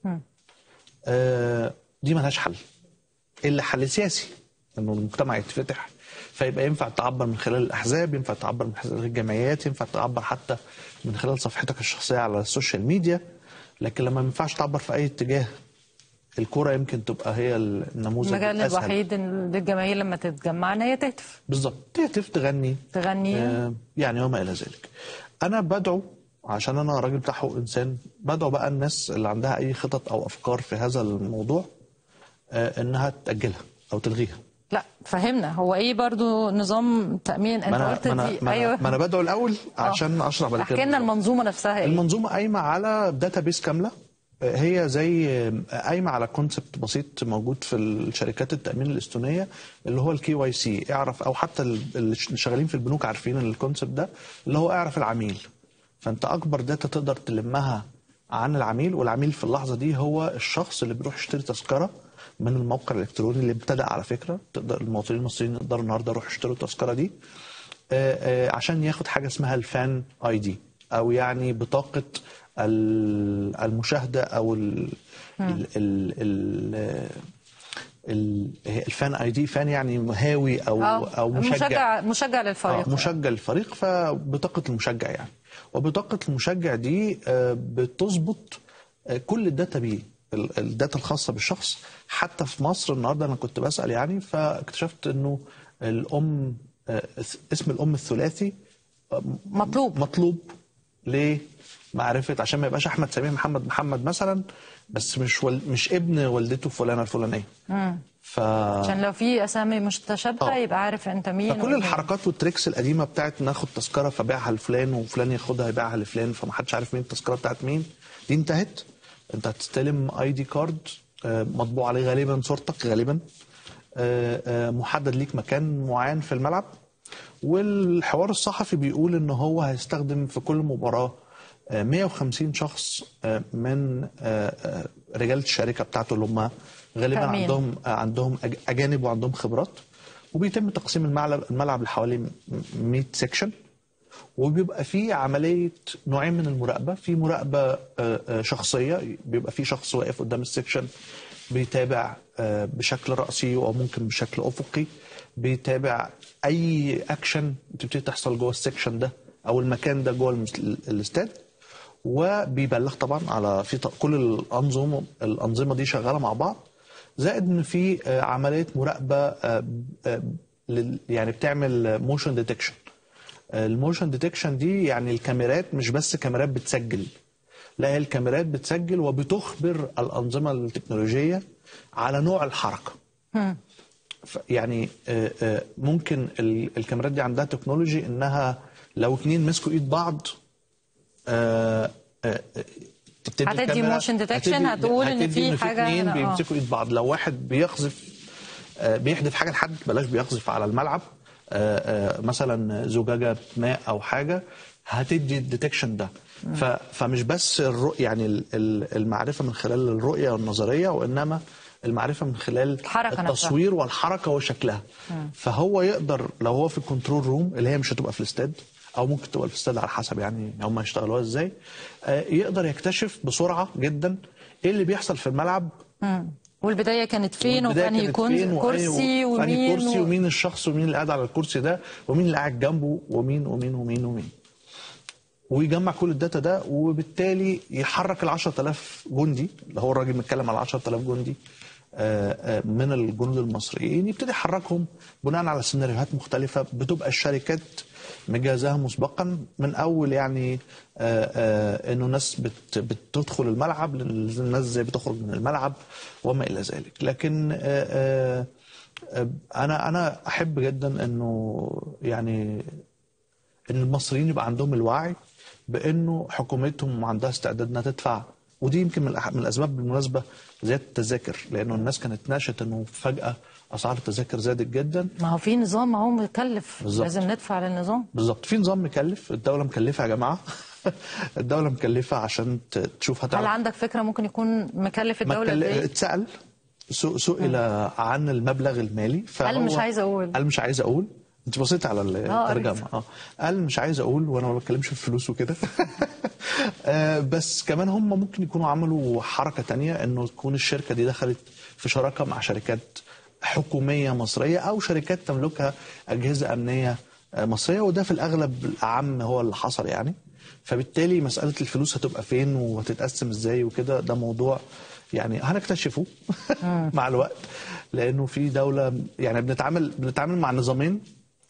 آه، دي ملهاش حل إلا حل سياسي إنه المجتمع يتفتح فيبقى ينفع تعبر من خلال الأحزاب ينفع تعبر من خلال الجمعيات ينفع تعبر حتى من خلال صفحتك الشخصية على السوشيال ميديا لكن لما ما ينفعش تعبر في أي اتجاه الكرة يمكن تبقى هي النموذج المجال الأسهل الوحيد إن للجماهير لما تتجمع ان هي تهتف بالظبط تهتف تغني تغني آه يعني وما إلى ذلك أنا بدعو عشان أنا راجل بتاع حقوق إنسان بدعو بقى الناس اللي عندها أي خطط أو أفكار في هذا الموضوع آه إنها تأجلها أو تلغيها لا فهمنا هو ايه برضو نظام تامين انت ما أنا قلت ما أنا دي ما أنا, ايوه ما أنا بدعو الأول عشان أشرح بعد احكي كده لنا المنظومه نفسها ايه المنظومة قايمة على داتابيس كاملة هي زي قايمه على كونسبت بسيط موجود في الشركات التامين الاستونيه اللي هو الكي واي سي اعرف او حتى اللي شغالين في البنوك عارفين الكونسبت ده اللي هو اعرف العميل فانت اكبر داتا تقدر تلمها عن العميل والعميل في اللحظه دي هو الشخص اللي بيروح يشتري تذكره من الموقع الالكتروني اللي ابتدى على فكره تقدر المواطنين المصريين يقدروا النهارده يروحوا يشتروا التذكره دي آه، آه، عشان ياخد حاجه اسمها الفان اي دي او يعني بطاقه ال- المشاهده او ال ال ال ال ال- الفان اي دي فان يعني هاوي او آه، او مشجع مشجع مشجع للفريق آه مشجع للفريق فبطاقة المشجع يعني وبطاقة المشجع دي آه، بتظبط آه، كل الداتا بيه ال- الداتا الخاصة بالشخص حتى في مصر النهاردة أنا كنت بسأل يعني فاكتشفت أنه الأم آه، اسم الأم الثلاثي آه، مطلوب مطلوب ليه؟ معرفة عشان ما يبقاش أحمد سمير محمد محمد مثلا بس مش ول... مش ابن والدته فلانة الفلانية ف... عشان لو في اسامي مش متشابهه آه. يبقى عارف انت مين فكل ومين. الحركات والتريكس القديمه بتاعت ناخد تذكره فبيعها لفلان وفلان ياخدها يبيعها لفلان فمحدش عارف مين التذكره بتاعت مين دي انتهت انت هتستلم اي دي كارد مطبوع عليه غالبا صورتك غالبا آه، آه، محدد ليك مكان معين في الملعب والحوار الصحفي بيقول ان هو هيستخدم في كل مباراه آه، 150 شخص آه، من آه، آه، رجال الشركه بتاعته اللي هم غالبا تأمين. عندهم آه، عندهم أج- اجانب وعندهم خبرات وبيتم تقسيم الملعب الملعب لحوالي 100 سيكشن وبيبقى في عمليه نوعين من المراقبه في مراقبه آه، آه، شخصيه بيبقى في شخص واقف قدام السيكشن بيتابع آه، بشكل راسي وممكن بشكل افقي بيتابع اي اكشن بتبتدي تحصل جوه السيكشن ده او المكان ده جوه المس- الاستاد وبيبلغ طبعا على في ط- كل الانظمه الانظمه دي شغاله مع بعض زائد ان في آه، عمليه مراقبه آه، آه، لل- يعني بتعمل موشن ديتكشن الموشن ديتكشن دي يعني الكاميرات مش بس كاميرات بتسجل لا هي الكاميرات بتسجل وبتخبر الانظمه التكنولوجيه على نوع الحركه ف- يعني آه، آه، ممكن ال- الكاميرات دي عندها تكنولوجي انها لو اتنين مسكوا ايد بعض آه، آه، آه، تبتدي هتدي الكاميرا- motion detection، هتدي- هتقول إن هتدي في حاجة اتنين هنا، آه. بيمسكوا ايد بعض لو واحد بيقذف آه، بيحدف حاجه لحد بلاش بيقذف على الملعب آه، آه، مثلا زجاجه ماء او حاجه هتدي الديتكشن ده ف- فمش بس الرؤية يعني ال- ال- المعرفه من خلال الرؤيه والنظريه وانما المعرفه من خلال الحركة نفسها. التصوير والحركه وشكلها فهو يقدر لو هو في الكنترول روم اللي هي مش هتبقى في الاستاد او ممكن تبقى في الاستاد على حسب يعني هم هيشتغلوها ازاي آه، يقدر يكتشف بسرعه جدا ايه اللي بيحصل في الملعب والبدايه كانت فين والبداية وفي انهي كانت كون- فين وأي- كرسي وأنهي ومين كرسي و- ومين الشخص ومين اللي قاعد على الكرسي ده ومين اللي قاعد جنبه ومين ومين ومين ومين ويجمع كل الداتا ده وبالتالي يحرك ال 10000 جندي اللي هو الراجل متكلم على 10000 جندي آه، آه، من الجنود المصريين يبتدي يحركهم بناء على سيناريوهات مختلفة بتبقى الشركات مجهزاها مسبقا من اول يعني آه، آه، انه ناس بت- بتدخل الملعب الناس ازاي بتخرج من الملعب وما الى ذلك لكن آه، آه، آه، انا انا احب جدا انه يعني ان المصريين يبقى عندهم الوعي بانه حكومتهم عندها استعداد انها تدفع ودي يمكن من الأح- من الاسباب بالمناسبه زياده التذاكر لانه الناس كانت ناشت انه فجاه اسعار التذاكر زادت جدا ما هو في نظام اهو مكلف بالظبط. لازم ندفع للنظام بالظبط في نظام مكلف الدوله مكلفه يا جماعه الدوله مكلفه عشان ت- تشوف هل هتعرف عندك فكره ممكن يكون مكلف ما الدوله قد اتكل- ايه؟ اتسال سو- سئل عن المبلغ المالي فهو مش عايز أقول. قال مش عايز اقول انت بصيت على الترجمه قريت. اه قال مش عايز اقول وانا ما بتكلمش في فلوس وكده آه، بس كمان هم ممكن يكونوا عملوا حركه تانية انه تكون الشركه دي دخلت في شراكه مع شركات حكوميه مصريه او شركات تملكها اجهزه امنيه آه، مصريه وده في الاغلب الاعم هو اللي حصل يعني فبالتالي مساله الفلوس هتبقى فين وهتتقسم ازاي وكده ده موضوع يعني هنكتشفه مع الوقت لانه في دوله يعني بنتعامل بنتعامل مع نظامين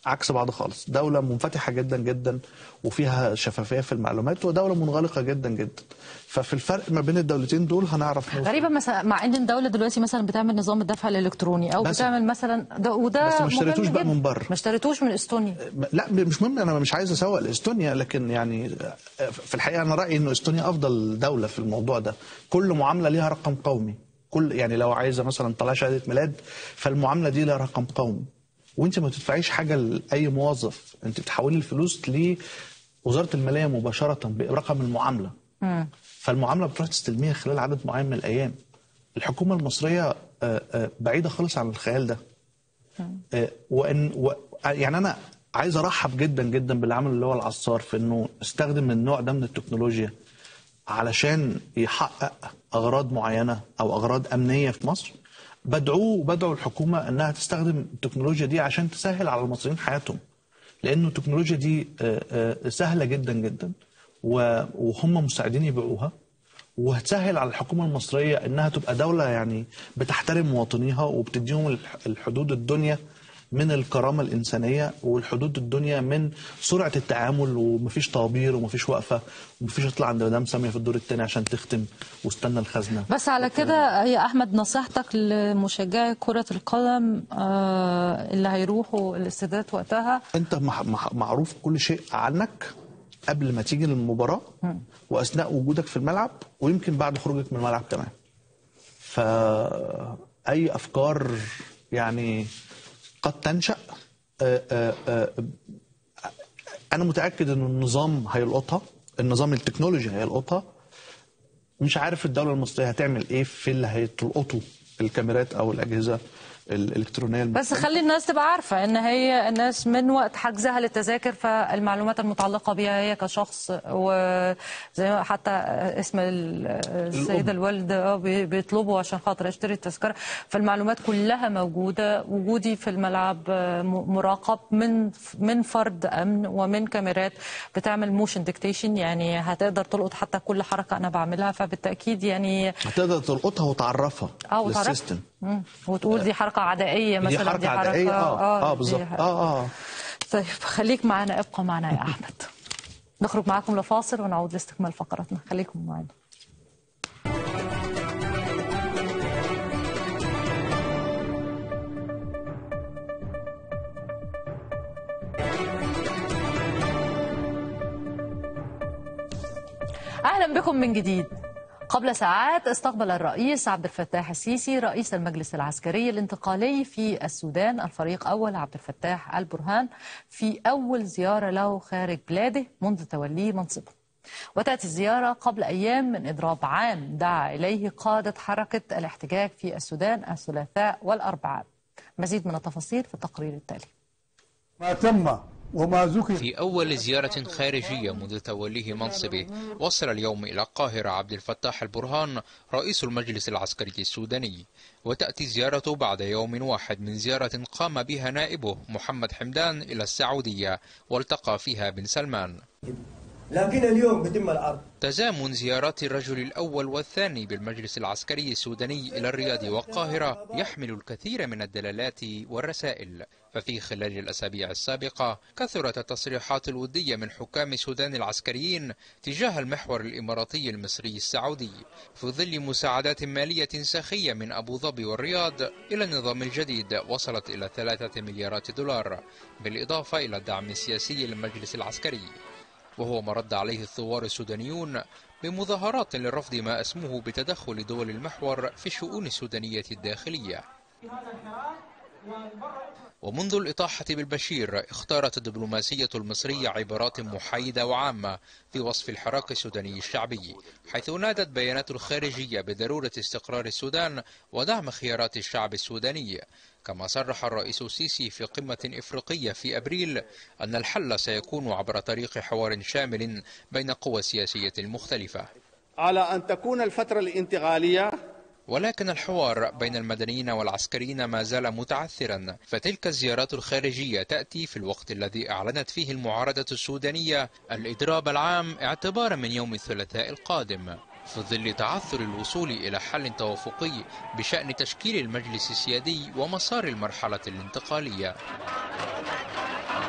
عكس بعض خالص دولة منفتحة جدا جدا وفيها شفافية في المعلومات ودولة منغلقة جدا جدا ففي الفرق ما بين الدولتين دول هنعرف نوصل غريبة مثلا مع ان الدولة دلوقتي مثلا بتعمل نظام الدفع الالكتروني او بس- بتعمل مثلا ده وده بس ما مهم اشتريتوش بقى جداً. من بره. ما اشتريتوش من استونيا لا مش مهم انا مش عايز اسوق لاستونيا لكن يعني في الحقيقه انا رايي انه استونيا افضل دوله في الموضوع ده كل معامله ليها رقم قومي كل يعني لو عايزه مثلا تطلع شهاده ميلاد فالمعامله دي لها رقم قومي وانت ما تدفعيش حاجه لاي موظف انت بتحولي الفلوس لوزاره الماليه مباشره برقم المعامله فالمعامله بتروح تستلميها خلال عدد معين من الايام الحكومه المصريه آه، آه، بعيده خالص عن الخيال ده آه، وان و... يعني انا عايز ارحب جدا جدا باللي عمله اللي هو العصار في انه استخدم النوع ده من التكنولوجيا علشان يحقق اغراض معينه او اغراض امنيه في مصر بدعوه وبدعو الحكومه انها تستخدم التكنولوجيا دي عشان تسهل على المصريين حياتهم لانه التكنولوجيا دي آه، آه، سهله جدا جدا و- وهم مستعدين يبيعوها وهتسهل على الحكومه المصريه انها تبقى دوله يعني بتحترم مواطنيها وبتديهم الح- الحدود الدنيا من الكرامه الانسانيه والحدود الدنيا من سرعه التعامل ومفيش طوابير ومفيش وقفه ومفيش اطلع عند مدام ساميه في الدور الثاني عشان تختم واستنى الخزنه بس على كده يا احمد نصيحتك لمشجعي كرة القدم آه، اللي هيروحوا الاستادات وقتها انت مح- مح- معروف كل شيء عنك قبل ما تيجي للمباراه واثناء وجودك في الملعب ويمكن بعد خروجك من الملعب كمان فاي افكار يعني قد تنشا آه، آه، آه، انا متاكد ان النظام هيلقطها النظام التكنولوجي هيلقطها مش عارف الدوله المصريه هتعمل ايه في اللي هيتلقطوا الكاميرات او الاجهزه الالكترونيه بس خلي الناس تبقى عارفة ان هي الناس من وقت حجزها للتذاكر فالمعلومات المتعلقة بها هي كشخص وزي ما حتى اسم ال- السيدة الوالد آه بي- بيطلبوا عشان خاطر اشتري التذكرة فالمعلومات كلها موجودة وجودي في الملعب آه، م- مراقب من من فرد امن ومن كاميرات بتعمل موشن ديكتيشن يعني هتقدر تلقط حتى كل حركة انا بعملها فبالتاكيد يعني هتقدر تلقطها وتعرفها اه وتعرف للسيستم مم. وتقول دي حركة عادية مثلا دي حركه عدائيه اه اه دي بالظبط حركة- اه اه طيب خليك معنا ابقى معنا يا احمد نخرج معكم لفاصل ونعود لاستكمال فقراتنا خليكم معنا اهلا بكم من جديد قبل ساعات استقبل الرئيس عبد الفتاح السيسي رئيس المجلس العسكري الانتقالي في السودان الفريق أول عبد الفتاح البرهان في أول زيارة له خارج بلاده منذ توليه منصبه وتأتي الزيارة قبل أيام من إضراب عام دعا إليه قادة حركة الاحتجاج في السودان الثلاثاء والأربعاء مزيد من التفاصيل في التقرير التالي ما تم وما ذكر في أول زيارة خارجية منذ توليه منصبه وصل اليوم إلى القاهرة عبد الفتاح البرهان رئيس المجلس العسكري السوداني وتأتي الزيارة بعد يوم واحد من زيارة قام بها نائبه محمد حمدان إلى السعودية والتقى فيها بن سلمان لكن اليوم بيتم العرض تزامن زيارات الرجل الأول والثاني بالمجلس العسكري السوداني إلى الرياض والقاهرة يحمل الكثير من الدلالات والرسائل ففي خلال الأسابيع السابقة كثرت التصريحات الودية من حكام السودان العسكريين تجاه المحور الإماراتي المصري السعودي في ظل مساعدات مالية سخية من أبو ظبي والرياض إلى النظام الجديد وصلت إلى ثلاثة مليارات دولار بالإضافة إلى الدعم السياسي للمجلس العسكري وهو ما رد عليه الثوار السودانيون بمظاهرات لرفض ما أسموه بتدخل دول المحور في الشؤون السودانية الداخلية ومنذ الإطاحة بالبشير اختارت الدبلوماسية المصرية عبارات محايدة وعامة في وصف الحراك السوداني الشعبي حيث نادت بيانات الخارجية بضرورة استقرار السودان ودعم خيارات الشعب السوداني كما صرح الرئيس السيسي في قمة إفريقية في أبريل أن الحل سيكون عبر طريق حوار شامل بين القوى السياسية المختلفة على أن تكون الفترة الانتقالية ولكن الحوار بين المدنيين والعسكريين ما زال متعثرا فتلك الزيارات الخارجية تأتي في الوقت الذي أعلنت فيه المعارضة السودانية الإضراب العام اعتبارا من يوم الثلاثاء القادم في ظل تعثر الوصول إلى حل توافقي بشأن تشكيل المجلس السيادي ومسار المرحلة الانتقالية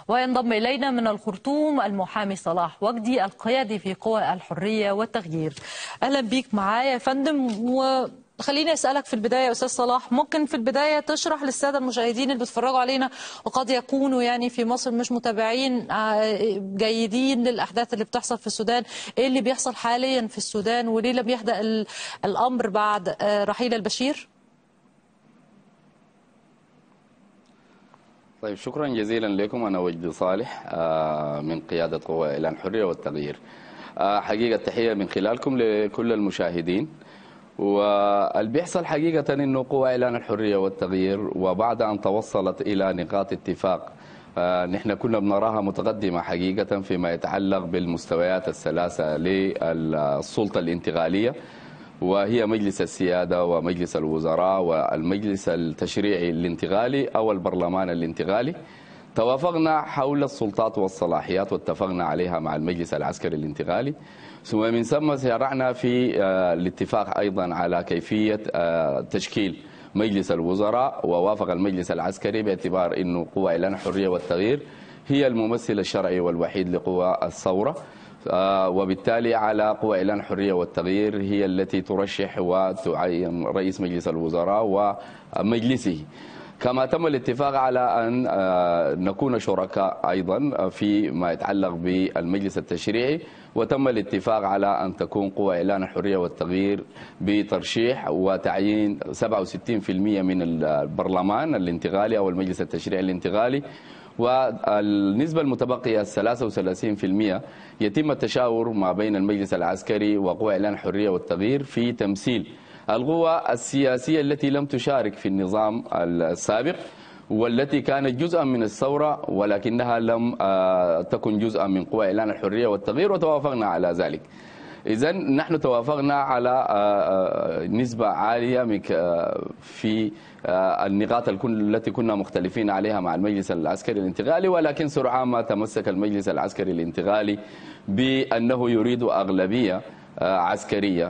وينضم إلينا من الخرطوم المحامي صلاح وجدي القيادي في قوى الحرية والتغيير أهلا بيك معايا يا فندم وخليني أسألك في البداية يا أستاذ صلاح ممكن في البداية تشرح للسادة المشاهدين اللي بيتفرجوا علينا وقد يكونوا يعني في مصر مش متابعين جيدين للأحداث اللي بتحصل في السودان إيه اللي بيحصل حاليا في السودان وليه لم يهدأ الأمر بعد رحيل البشير؟ طيب شكرا جزيلا لكم انا وجدي صالح من قياده قوى اعلان الحريه والتغيير حقيقه تحيه من خلالكم لكل المشاهدين واللي بيحصل حقيقه انه قوى اعلان الحريه والتغيير وبعد ان توصلت الى نقاط اتفاق نحن كنا بنراها متقدمه حقيقه فيما يتعلق بالمستويات الثلاثه للسلطه الانتقاليه وهي مجلس السيادة ومجلس الوزراء والمجلس التشريعي الانتقالي أو البرلمان الانتقالي توافقنا حول السلطات والصلاحيات واتفقنا عليها مع المجلس العسكري الانتقالي ثم من ثم سارعنا في الاتفاق أيضا على كيفية تشكيل مجلس الوزراء ووافق المجلس العسكري باعتبار أنه قوى إعلان الحرية والتغيير هي الممثل الشرعي والوحيد لقوى الثورة وبالتالي على قوى إعلان الحرية والتغيير هي التي ترشح وتعين رئيس مجلس الوزراء ومجلسه كما تم الاتفاق على أن نكون شركاء أيضا في يتعلق بالمجلس التشريعي وتم الاتفاق على أن تكون قوى إعلان الحرية والتغيير بترشيح وتعيين 67% من البرلمان الانتقالي أو المجلس التشريعي الانتقالي والنسبة المتبقية 33% يتم التشاور ما بين المجلس العسكري وقوى إعلان الحرية والتغيير في تمثيل القوى السياسية التي لم تشارك في النظام السابق والتي كانت جزءا من الثورة ولكنها لم تكن جزءا من قوى إعلان الحرية والتغيير وتوافقنا على ذلك إذا نحن توافقنا على نسبة عالية في النقاط التي كنا مختلفين عليها مع المجلس العسكري الانتقالي ولكن سرعان ما تمسك المجلس العسكري الانتقالي بأنه يريد أغلبية عسكرية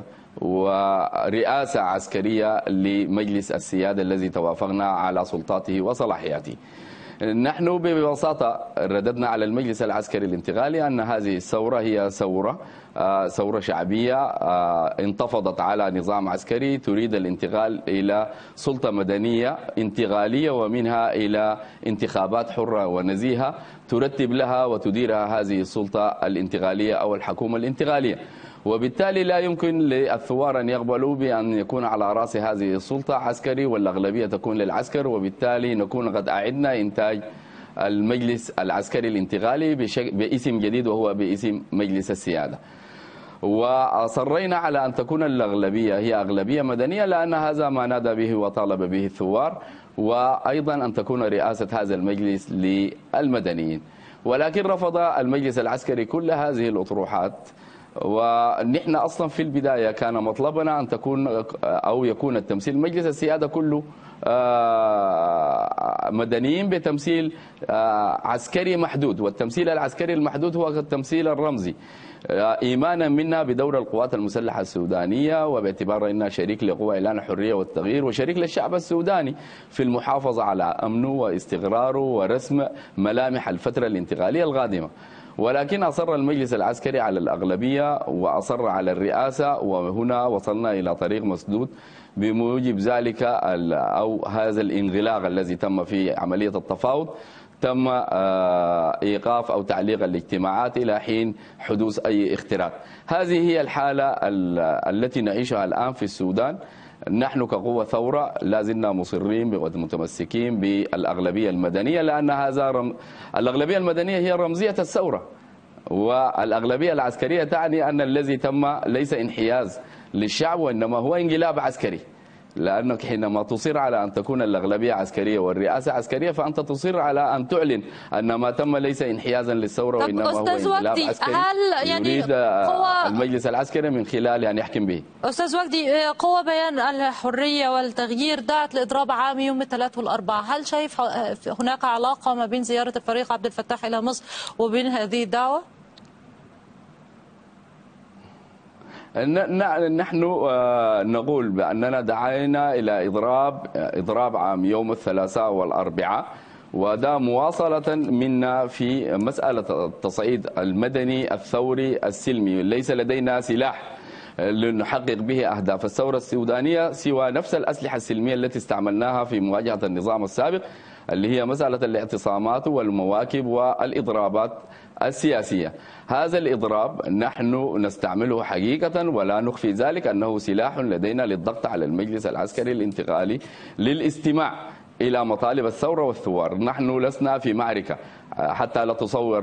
ورئاسة عسكرية لمجلس السيادة الذي توافقنا على سلطاته وصلاحياته نحن ببساطة رددنا على المجلس العسكري الانتقالي أن هذه الثورة هي ثورة ثورة شعبية انتفضت على نظام عسكري تريد الانتقال إلى سلطة مدنية انتقالية ومنها إلى انتخابات حرة ونزيهة ترتب لها وتديرها هذه السلطة الانتقالية أو الحكومة الانتقالية وبالتالي لا يمكن للثوار أن يقبلوا بأن يكون على رأس هذه السلطة عسكري والأغلبية تكون للعسكر وبالتالي نكون قد أعدنا إنتاج المجلس العسكري الانتقالي باسم جديد وهو باسم مجلس السيادة وأصرينا على أن تكون الأغلبية هي أغلبية مدنية لأن هذا ما نادى به وطالب به الثوار وأيضا أن تكون رئاسة هذا المجلس للمدنيين ولكن رفض المجلس العسكري كل هذه الأطروحات ونحن اصلا في البدايه كان مطلبنا ان تكون او يكون التمثيل مجلس السياده كله مدنيين بتمثيل عسكري محدود والتمثيل العسكري المحدود هو التمثيل الرمزي ايمانا منا بدور القوات المسلحه السودانيه وباعتبار انها شريك لقوى اعلان الحريه والتغيير وشريك للشعب السوداني في المحافظه على امنه واستقراره ورسم ملامح الفتره الانتقاليه القادمه ولكن أصر المجلس العسكري على الأغلبية وأصر على الرئاسة وهنا وصلنا إلى طريق مسدود بموجب ذلك أو هذا الانغلاق الذي تم في عملية التفاوض تم ايقاف او تعليق الاجتماعات الى حين حدوث اي اختراق. هذه هي الحاله التي نعيشها الان في السودان. نحن كقوة ثورة لا زلنا مصرين ومتمسكين بالأغلبية المدنية لأن هذا رم... الأغلبية المدنية هي رمزية الثورة والأغلبية العسكرية تعني أن الذي تم ليس انحياز للشعب وإنما هو انقلاب عسكري لأنك حينما تصر على أن تكون الأغلبية عسكرية والرئاسة عسكرية فأنت تصر على أن تعلن أن ما تم ليس انحيازا للثورة وإنما هو انقلاب عسكري هل يعني يريد قوى المجلس العسكري من خلال يعني يحكم به أستاذ وجدي قوى بيان الحرية والتغيير دعت لإضراب عام يوم الثلاث والأربعاء هل شايف هناك علاقة ما بين زيارة الفريق عبد الفتاح إلى مصر وبين هذه الدعوة؟ نحن نقول بأننا دعينا إلى إضراب إضراب عام يوم الثلاثاء والأربعاء وده مواصلة منا في مسألة التصعيد المدني الثوري السلمي ليس لدينا سلاح لنحقق به أهداف الثورة السودانية سوى نفس الأسلحة السلمية التي استعملناها في مواجهة النظام السابق اللي هي مسألة الاعتصامات والمواكب والإضرابات السياسية هذا الإضراب نحن نستعمله حقيقة ولا نخفي ذلك أنه سلاح لدينا للضغط على المجلس العسكري الانتقالي للاستماع إلى مطالب الثورة والثوار نحن لسنا في معركة حتى لا تصور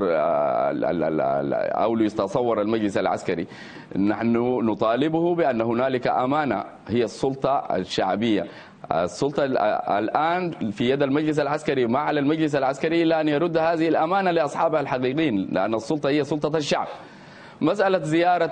أو ليتصور المجلس العسكري نحن نطالبه بأن هنالك أمانة هي السلطة الشعبية السلطة الآن في يد المجلس العسكري ما على المجلس العسكري إلا أن يرد هذه الأمانة لأصحابها الحقيقيين لأن السلطة هي سلطة الشعب مسألة زيارة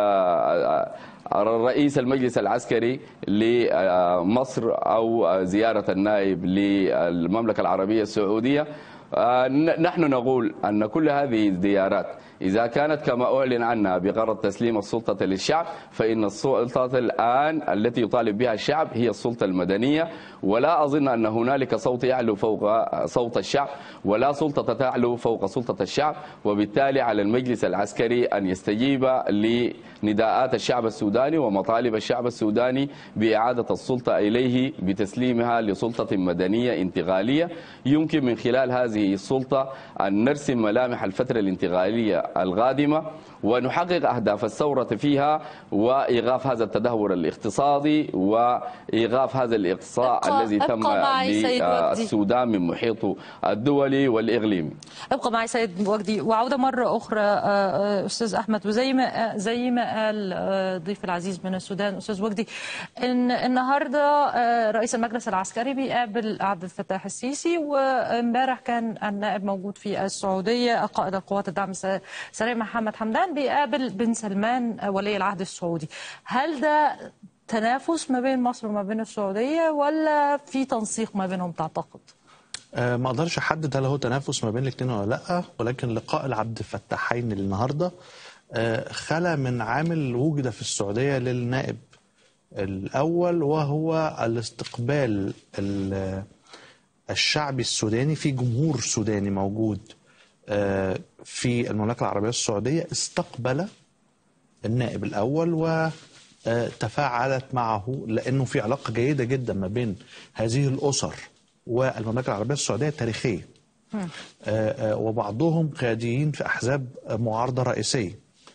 رئيس المجلس العسكري لمصر أو زيارة النائب للمملكة العربية السعودية نحن نقول أن كل هذه الزيارات إذا كانت كما أعلن عنها بغرض تسليم السلطة للشعب فإن السلطة الآن التي يطالب بها الشعب هي السلطة المدنية ولا أظن أن هنالك صوت يعلو فوق صوت الشعب ولا سلطة تعلو فوق سلطة الشعب وبالتالي على المجلس العسكري أن يستجيب لنداءات الشعب السوداني ومطالب الشعب السوداني بإعادة السلطة إليه بتسليمها لسلطة مدنية انتقالية يمكن من خلال هذه السلطة أن نرسم ملامح الفترة الانتقالية القادمة ونحقق أهداف الثورة فيها وإيقاف هذا التدهور الاقتصادي وإيقاف هذا الإقصاء الذي تم للسودان من محيطه الدولي والإقليمي ابقى معي سيد وجدي وعودة مرة أخرى أستاذ أحمد وزي ما زي ما قال ضيف العزيز من السودان أستاذ وجدي إن النهاردة رئيس المجلس العسكري بيقابل عبد الفتاح السيسي وامبارح كان النائب موجود في السعودية قائد القوات الدعم السريع محمد حمدان بيقابل بن سلمان ولي العهد السعودي هل ده تنافس ما بين مصر وما بين السعودية ولا في تنسيق ما بينهم تعتقد؟ أه ما اقدرش احدد هل هو تنافس ما بين الاثنين ولا لا ولكن لقاء العبد الفتاحين النهارده أه خلى من عامل وجد في السعوديه للنائب الاول وهو الاستقبال الشعبي السوداني في جمهور سوداني موجود أه في المملكه العربيه السعوديه استقبل النائب الاول و تفاعلت معه لانه في علاقه جيده جدا ما بين هذه الاسر والمملكه العربيه السعوديه تاريخيه. وبعضهم قياديين في احزاب معارضه رئيسيه.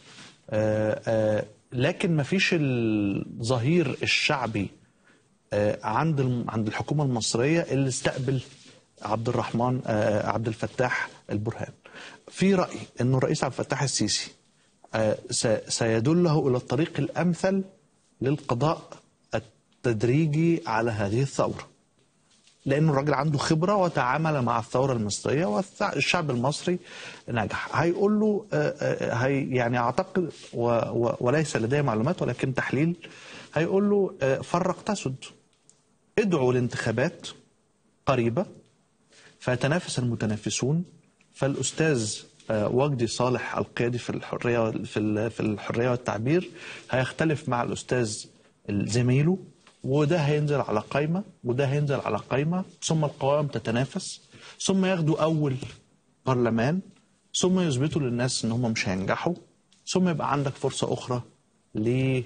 لكن ما فيش الظهير الشعبي عند عند الحكومه المصريه اللي استقبل عبد الرحمن عبد الفتاح البرهان. في رايي انه الرئيس عبد الفتاح السيسي سيدله الى الطريق الامثل للقضاء التدريجي على هذه الثوره. لانه الراجل عنده خبره وتعامل مع الثوره المصريه والشعب المصري نجح. هيقول له هي يعني اعتقد وليس لدي معلومات ولكن تحليل هيقول له فرق تسد. ادعوا لانتخابات قريبه فيتنافس المتنافسون فالاستاذ وجدي صالح القيادي في الحريه في في الحريه والتعبير هيختلف مع الاستاذ زميله وده هينزل على قائمه وده هينزل على قائمه ثم القوائم تتنافس ثم ياخدوا اول برلمان ثم يثبتوا للناس ان هم مش هينجحوا ثم يبقى عندك فرصه اخرى ل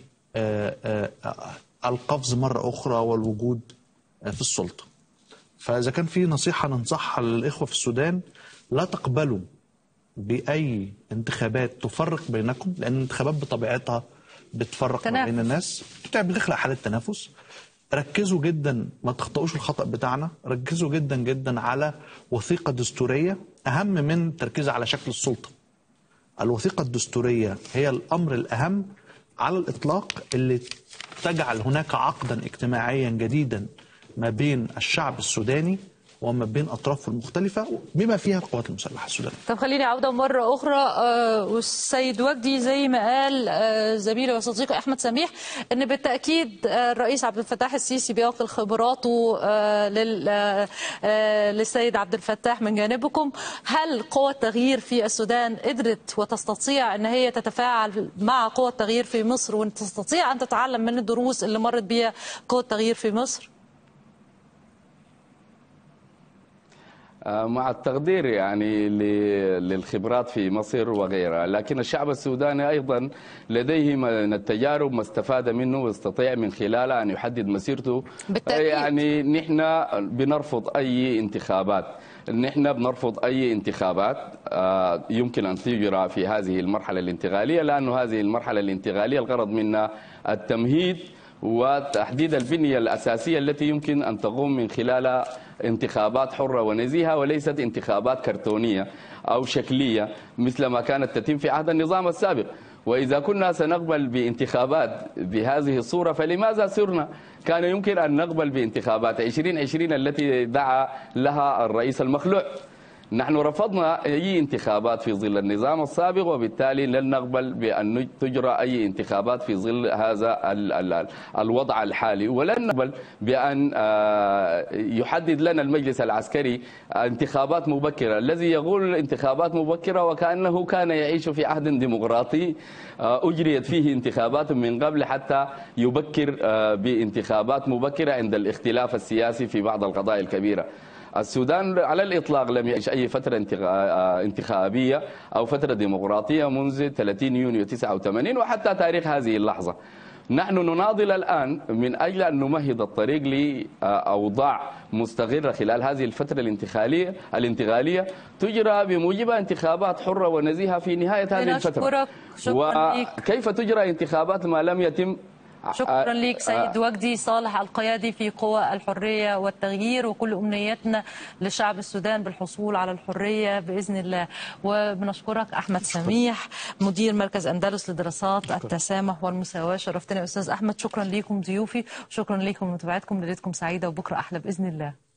القفز مره اخرى والوجود في السلطه. فاذا كان في نصيحه ننصحها للاخوه في السودان لا تقبلوا باي انتخابات تفرق بينكم لان الانتخابات بطبيعتها بتفرق ما بين الناس بتخلق حاله تنافس ركزوا جدا ما تخطئوش الخطا بتاعنا ركزوا جدا جدا على وثيقه دستوريه اهم من التركيز على شكل السلطه الوثيقه الدستوريه هي الامر الاهم على الاطلاق اللي تجعل هناك عقدا اجتماعيا جديدا ما بين الشعب السوداني وما بين اطرافه المختلفه بما فيها القوات المسلحه السودانيه. طب خليني عوده مره اخرى والسيد وجدي زي ما قال زميلي وصديقي احمد سميح ان بالتاكيد الرئيس عبد الفتاح السيسي بينقل خبراته للسيد عبد الفتاح من جانبكم، هل قوى التغيير في السودان قدرت وتستطيع ان هي تتفاعل مع قوى التغيير في مصر وتستطيع ان تتعلم من الدروس اللي مرت بها قوى التغيير في مصر؟ آه، مع التقدير يعني ل- للخبرات في مصر وغيرها لكن الشعب السوداني أيضا لديه من التجارب ما استفاد منه واستطيع من خلالها أن يحدد مسيرته بالتأكيد. يعني نحن بنرفض أي انتخابات نحن بنرفض أي انتخابات آه، يمكن أن تجرى في هذه المرحلة الانتقالية لأن هذه المرحلة الانتقالية الغرض منها التمهيد وتحديد البنية الأساسية التي يمكن أن تقوم من خلالها انتخابات حرة ونزيهة وليست انتخابات كرتونية أو شكلية مثل ما كانت تتم في عهد النظام السابق وإذا كنا سنقبل بانتخابات بهذه الصورة فلماذا سرنا كان يمكن أن نقبل بانتخابات 2020 التي دعا لها الرئيس المخلوع نحن رفضنا أي انتخابات في ظل النظام السابق وبالتالي لن نقبل بأن تجرى أي انتخابات في ظل هذا ال- ال- الوضع الحالي ولن نقبل بأن آه، يحدد لنا المجلس العسكري انتخابات مبكرة الذي يقول انتخابات مبكرة وكأنه كان يعيش في عهد ديمقراطي آه، أجريت فيه انتخابات من قبل حتى يبكر آه، بانتخابات مبكرة عند الاختلاف السياسي في بعض القضايا الكبيرة السودان على الإطلاق لم يعيش أي فترة انتخ- آه، انتخابية أو فترة ديمقراطية منذ 30 يونيو 89 وحتى تاريخ هذه اللحظة نحن نناضل الآن من أجل أن نمهد الطريق لأوضاع مستقرة خلال هذه الفترة الانتقالية الانتقالية تجرى بموجبها انتخابات حرة ونزيهة في نهاية هذه الفترة بنشكرك. شكراً ليك. وكيف تجرى انتخابات ما لم يتم شكرا لك آه، سيد وجدي صالح القيادي في قوى الحرية والتغيير وكل أمنياتنا لشعب السودان بالحصول على الحرية بإذن الله وبنشكرك أحمد سميح مدير مركز أندلس لدراسات التسامح والمساواة شرفتنا يا أستاذ أحمد شكرا لكم ضيوفي وشكرا لكم لمتابعتكم ليلتكم سعيدة وبكرة أحلى بإذن الله